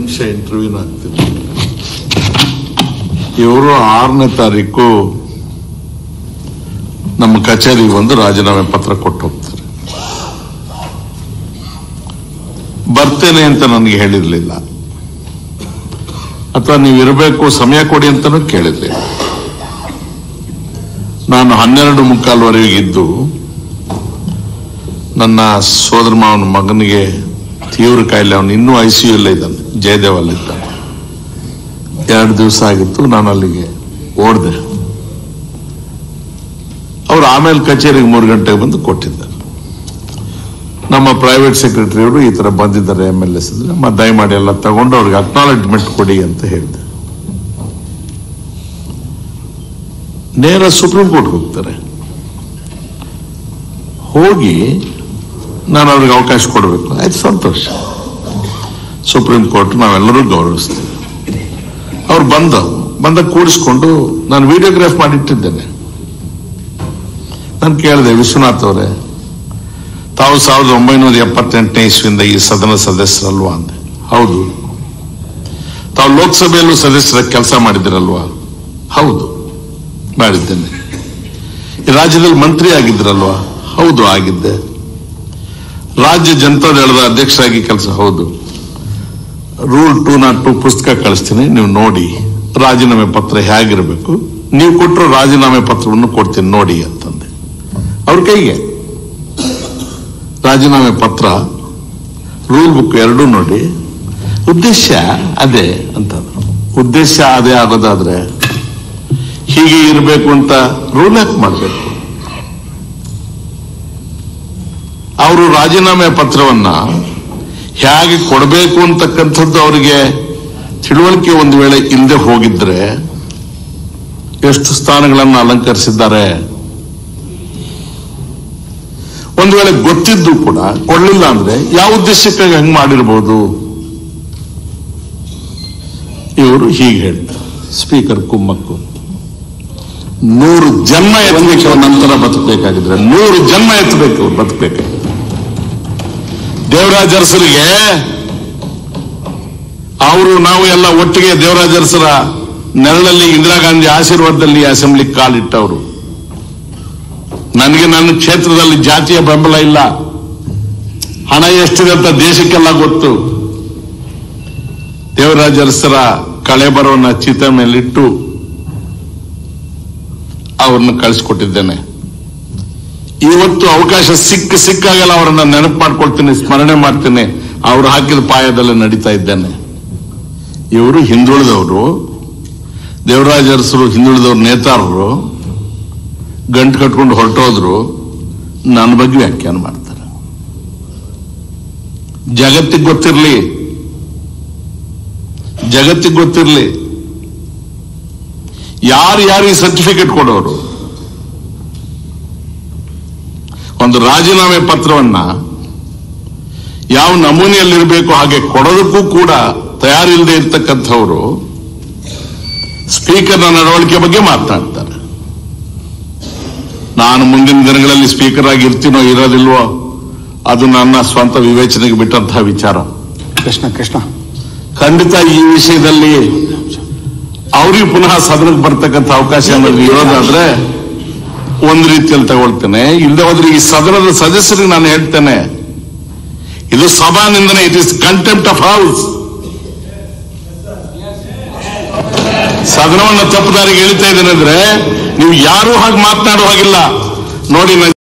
ನಿಮಿಷ ಇಂಟರ್ವ್ಯೂನ ಆಗ್ತೀನಿ ಇವರು ಆರನೇ ತಾರೀಕು ನಮ್ಮ ಕಚೇರಿಗೆ ಬಂದು ರಾಜೀನಾಮೆ ಪತ್ರ ಕೊಟ್ಟು ಹೋಗ್ತಾರೆ ಬರ್ತೇನೆ ಅಂತ ನನಗೆ ಹೇಳಿರ್ಲಿಲ್ಲ ಅಥವಾ ನೀವು ಇರಬೇಕು ಸಮಯ ಕೊಡಿ ಅಂತಾನೂ ಕೇಳಿರ್ಲಿಲ್ಲ ನಾನು ಹನ್ನೆರಡು ಮುಕ್ಕಾಲ್ವರೆಗೆ ಇದ್ದು ನನ್ನ ಸೋದರ ಮಾವನ ಮಗನಿಗೆ ತೀವ್ರ ಕಾಯಿಲೆ ಅವನು ಇನ್ನೂ ಐ ಸಿ ಯು ಇದ್ದಾನೆ ಜಯದೇವ್ ಅಲ್ಲಿದ್ದಾನೆ ಎರಡು ದಿವಸ ಆಗಿತ್ತು ನಾನು ಅಲ್ಲಿಗೆ ಓಡಿದೆ ಅವ್ರು ಆಮೇಲೆ ಕಚೇರಿಗೆ ಮೂರು ಗಂಟೆಗೆ ಬಂದು ಕೊಟ್ಟಿದ್ದಾರೆ ನಮ್ಮ ಪ್ರೈವೇಟ್ ಸೆಕ್ರೆಟರಿ ಅವರು ಈ ತರ ಬಂದಿದ್ದಾರೆ ಎಮ್ ಎಲ್ ಎಸ್ ನಮ್ಮ ದಯಮಾಡಿ ಎಲ್ಲ ತಗೊಂಡು ಅವ್ರಿಗೆ ಅಕ್ನಾಲೆಜ್ಮೆಂಟ್ ಕೊಡಿ ಅಂತ ಹೇಳಿದೆ ನೇರ ಸುಪ್ರೀಂ ಕೋರ್ಟ್ ಹೋಗ್ತಾರೆ ಹೋಗಿ ನಾನು ಅವ್ರಿಗೆ ಅವಕಾಶ ಕೊಡಬೇಕು ಆಯ್ತು ಸಂತೋಷ ಸುಪ್ರೀಂ ಕೋರ್ಟ್ ನಾವೆಲ್ಲರೂ ಗೌರವಿಸ್ತೀವಿ ಅವ್ರು ಬಂದ ಬಂದ ಕೂಡಿಸ್ಕೊಂಡು ನಾನು ವಿಡಿಯೋಗ್ರಾಫ್ ಮಾಡಿಟ್ಟಿದ್ದೇನೆ ನಾನು ಕೇಳಿದೆ ವಿಶ್ವನಾಥ್ ಅವರೇ ತಾವು ಸಾವಿರದ ಒಂಬೈನೂರ ಎಪ್ಪತ್ತೆಂಟನೇ ಇಸ್ವಿಯಿಂದ ಈ ಸದನ ಸದಸ್ಯರಲ್ವಾ ಅಂದೆ ಹೌದು ತಾವು ಲೋಕಸಭೆಯಲ್ಲೂ ಸದಸ್ಯರ ಕೆಲಸ ಮಾಡಿದಿರಲ್ವಾ ಹೌದು ಮಾಡಿದ್ದೇನೆ ಈ ರಾಜ್ಯದಲ್ಲಿ ಮಂತ್ರಿ ಆಗಿದ್ರಲ್ವಾ ಹೌದು ಆಗಿದ್ದೆ ರಾಜ್ಯ ಜನತಾದಳದ ಅಧ್ಯಕ್ಷರಾಗಿ ಕೆಲಸ ಹೌದು ರೂಲ್ ಟೂ ನಾಟ್ ಟೂ ಪುಸ್ತಕ ಕಳಿಸ್ತೀನಿ ನೀವು ನೋಡಿ ರಾಜೀನಾಮೆ ಪತ್ರ ಹೇಗಿರಬೇಕು ನೀವು ಕೊಟ್ಟರು ರಾಜೀನಾಮೆ ಪತ್ರವನ್ನು ಕೊಡ್ತೀನಿ ನೋಡಿ ಅಂತಂದೆ ಅವ್ರ ಕೈಗೆ ರಾಜೀನಾಮೆ ಪತ್ರ ರೂಲ್ ಬುಕ್ ಎರಡೂ ನೋಡಿ ಉದ್ದೇಶ ಅದೇ ಅಂತಂದ್ರು ಉದ್ದೇಶ ಅದೇ ಆಗೋದಾದ್ರೆ ಹೀಗೆ ಇರಬೇಕು ಅಂತ ರೂಲ್ ಯಾಕೆ ಮಾಡಬೇಕು ಅವರು ರಾಜೀನಾಮೆ ಪತ್ರವನ್ನ ಹೇಗೆ ಕೊಡಬೇಕು ಅಂತಕ್ಕಂಥದ್ದು ಅವರಿಗೆ ತಿಳುವಳಿಕೆ ಒಂದು ವೇಳೆ ಇಲ್ಲದೆ ಹೋಗಿದ್ರೆ ಎಷ್ಟು ಸ್ಥಾನಗಳನ್ನು ಅಲಂಕರಿಸಿದ್ದಾರೆ ಒಂದು ವೇಳೆ ಗೊತ್ತಿದ್ದು ಕೂಡ ಕೊಡಲಿಲ್ಲ ಅಂದ್ರೆ ಯಾವ ಉದ್ದೇಶಕ್ಕಾಗಿ ಹಂಗೆ ಮಾಡಿರ್ಬೋದು ಇವರು ಹೀಗೆ ಹೇಳ್ತಾರೆ ಸ್ಪೀಕರ್ ಕುಮ್ಮಕ್ಕು ನೂರು ಜನ್ಮ ಎತ್ತಬೇಕು ನಂತರ ಬದುಕಬೇಕಾಗಿದ್ರೆ ನೂರು ಜನ್ಮ ಎತ್ತಬೇಕು ಬದುಕಬೇಕಾಗಿದ್ರೆ ದೇವರಾಜ ಅರಸರಿಗೆ ಅವರು ನಾವು ಎಲ್ಲ ಒಟ್ಟಿಗೆ ದೇವರಾಜ ಅರಸರ ನೆರಳಲ್ಲಿ ಇಂದಿರಾ ಗಾಂಧಿ ಆಶೀರ್ವಾದದಲ್ಲಿ ಅಸೆಂಬ್ಲಿ ಕಾಲಿಟ್ಟವರು ನನಗೆ ನನ್ನ ಕ್ಷೇತ್ರದಲ್ಲಿ ಜಾತಿಯ ಬೆಂಬಲ ಇಲ್ಲ ಹಣ ಎಷ್ಟಿದೆ ಅಂತ ದೇಶಕ್ಕೆಲ್ಲ ಗೊತ್ತು ದೇವರಾಜ ಅರಸರ ಕಳೆಬರವನ್ನ ಚಿತ ಮೇಲಿಟ್ಟು ಅವ್ರನ್ನ ಕಳಿಸ್ಕೊಟ್ಟಿದ್ದೇನೆ ಇವತ್ತು ಅವಕಾಶ ಸಿಕ್ಕ ಸಿಕ್ಕಾಗೆಲ್ಲ ಅವರನ್ನ ನೆನಪು ಮಾಡ್ಕೊಳ್ತೀನಿ ಸ್ಮರಣೆ ಮಾಡ್ತೀನಿ ಅವ್ರು ಹಾಕಿದ ಪಾಯದಲ್ಲಿ ನಡೀತಾ ಇದ್ದೇನೆ ಇವರು ಹಿಂದುಳಿದವರು ದೇವರಾಜ ಅರಸರು ಹಿಂದುಳಿದವ್ರ ನೇತಾರರು ಗಂಟು ಕಟ್ಕೊಂಡು ಹೊರಟೋದ್ರು ನನ್ನ ಬಗ್ಗೆ ವ್ಯಾಖ್ಯಾನ ಮಾಡ್ತಾರೆ ಜಗತ್ತಿಗೆ ಗೊತ್ತಿರಲಿ ಜಗತ್ತಿಗೆ ಗೊತ್ತಿರಲಿ ಯಾರು ಯಾರಿಗೆ ಸರ್ಟಿಫಿಕೇಟ್ ಕೊಡೋರು ಒಂದು ರಾಜೀನಾಮೆ ಪತ್ರವನ್ನ ಯಾವ ನಮೂನೆಯಲ್ಲಿರಬೇಕು ಹಾಗೆ ಕೊಡೋದಕ್ಕೂ ಕೂಡ ತಯಾರಿಲ್ಲದೆ ಇರ್ತಕ್ಕಂಥವರು ಸ್ಪೀಕರ್ನ ನಡವಳಿಕೆ ಬಗ್ಗೆ ಮಾತನಾಡ್ತಾರೆ ನಾನು ಮುಂದಿನ ದಿನಗಳಲ್ಲಿ ಸ್ಪೀಕರ್ ಆಗಿ ಇರ್ತೀನೋ ಇರೋದಿಲ್ವೋ ಅದು ನನ್ನ ಸ್ವಂತ ವಿವೇಚನೆಗೆ ಬಿಟ್ಟಂತಹ ವಿಚಾರ ಕೃಷ್ಣ ಕೃಷ್ಣ ಖಂಡಿತ ಈ ವಿಷಯದಲ್ಲಿ ಅವ್ರಿಗೆ ಪುನಃ ಸದನಕ್ಕೆ ಬರ್ತಕ್ಕಂಥ ಅವಕಾಶ ಏನಾದ್ರು ಇರೋದಾದ್ರೆ ಒಂದು ರೀತಿಯಲ್ಲಿ ತಗೊಳ್ತೇನೆ ಇಲ್ಲದೆ ಹೋದ್ರೆ ಈ ಸದನದ ಸದಸ್ಯರಿಗೆ ನಾನು ಹೇಳ್ತೇನೆ ಇದು ಸಭಾ ನಿಂದನೆ it is contempt of house ಸದನವನ್ನು ತಪ್ಪುದಾರಿಗೆ ಎಳಿತಾ ಇದ್ದೇನೆ ಅಂದ್ರೆ ನೀವು ಯಾರೂ ಹಾಗೆ ಮಾತನಾಡೋ ಹಾಗಿಲ್ಲ ನೋಡಿ